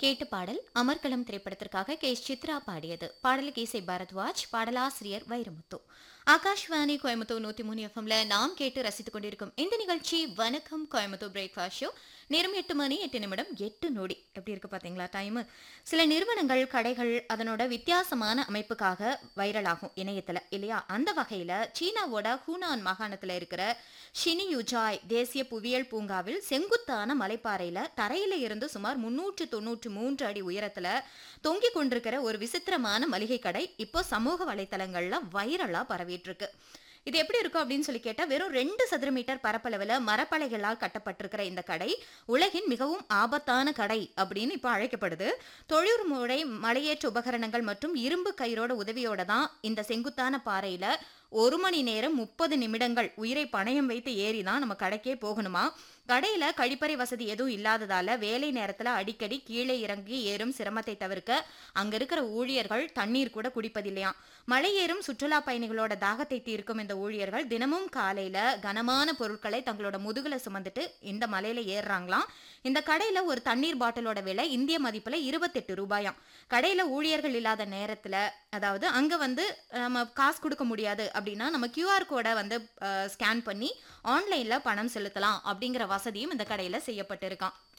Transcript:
கேட்டு பாடல் அமர்கலம் திரைப்படத்திற்காக கே எஸ் சித்ரா பாடியது பாடலுக்கு இசை பரத்வாஜ் பாடலாசிரியர் வைரமுத்து ஆகாஷ்வாணி கோயம்புத்தூர் நூத்தி மூணு எஃப்எம்ல நாம் கேட்டு ரசித்துக் கொண்டிருக்கும் இந்த நிகழ்ச்சி வணக்கம் கோயம்புத்தூர் பிரேக்ஃபாஸ்ட் ஷோ நேரம் எட்டு மணி எட்டு நிமிடம் எட்டு நொடி எப்படி இருக்கு பாத்தீங்களா டைம் சில நிறுவனங்கள் கடைகள் அதனோட வித்தியாசமான அமைப்புக்காக வைரல் ஆகும் இணையத்துல இல்லையா அந்த வகையில சீனாவோட ஹூனான் மாகாணத்துல இருக்கிற ஷினியுஜாய் தேசிய புவியியல் பூங்காவில் செங்குத்தான மலைப்பாறையில தரையில இருந்து சுமார் முன்னூற்று தொண்ணூற்று மூன்று அடி உயரத்துல தொங்கிக் கொண்டிருக்கிற ஒரு விசித்திரமான மளிகை கடை இப்போ சமூக வலைத்தளங்கள்ல வைரலா பரவிட்டு இருக்கு இது எப்படி இருக்கும் அப்படின்னு சொல்லி கேட்டா வெறும் ரெண்டு சதுர மீட்டர் பரப்பளவுல மரப்பலைகளால் கட்டப்பட்டிருக்கிற இந்த கடை உலகின் மிகவும் ஆபத்தான கடை அப்படின்னு இப்போ அழைக்கப்படுது தொழில் முறை மலையேற்ற உபகரணங்கள் மற்றும் இரும்பு கயிறோட உதவியோட தான் இந்த செங்குத்தான பாறையில ஒரு மணி நேரம் முப்பது நிமிடங்கள் உயிரை பணயம் வைத்து ஏறி தான் நம்ம கடைக்கே போகணுமா கடையில கழிப்பறை வசதி எதுவும் இல்லாததால வேலை நேரத்துல அடிக்கடி கீழே இறங்கி ஏறும் சிரமத்தை தவிர்க்க அங்க இருக்கிற ஊழியர்கள் தண்ணீர் கூட குடிப்பதில்லையாம் மலையேறும் சுற்றுலா பயணிகளோட தாகத்தை தீர்க்கும் இந்த ஊழியர்கள் தினமும் காலையில கனமான பொருட்களை தங்களோட முதுகுல சுமந்துட்டு இந்த மலையில ஏறுறாங்களாம் இந்த கடையில ஒரு தண்ணீர் பாட்டிலோட விலை இந்திய மதிப்புல இருபத்தெட்டு ரூபாயாம் கடையில ஊழியர்கள் இல்லாத நேரத்துல அதாவது அங்க வந்து நம்ம காசு கொடுக்க முடியாது அப்படின்னா நம்ம கியூஆர் கோடை வந்து ஸ்கேன் பண்ணி ஆன்லைன்ல பணம் செலுத்தலாம் அப்படிங்கிற வசதியும் இந்த கடையில செய்யப்பட்டிருக்கான்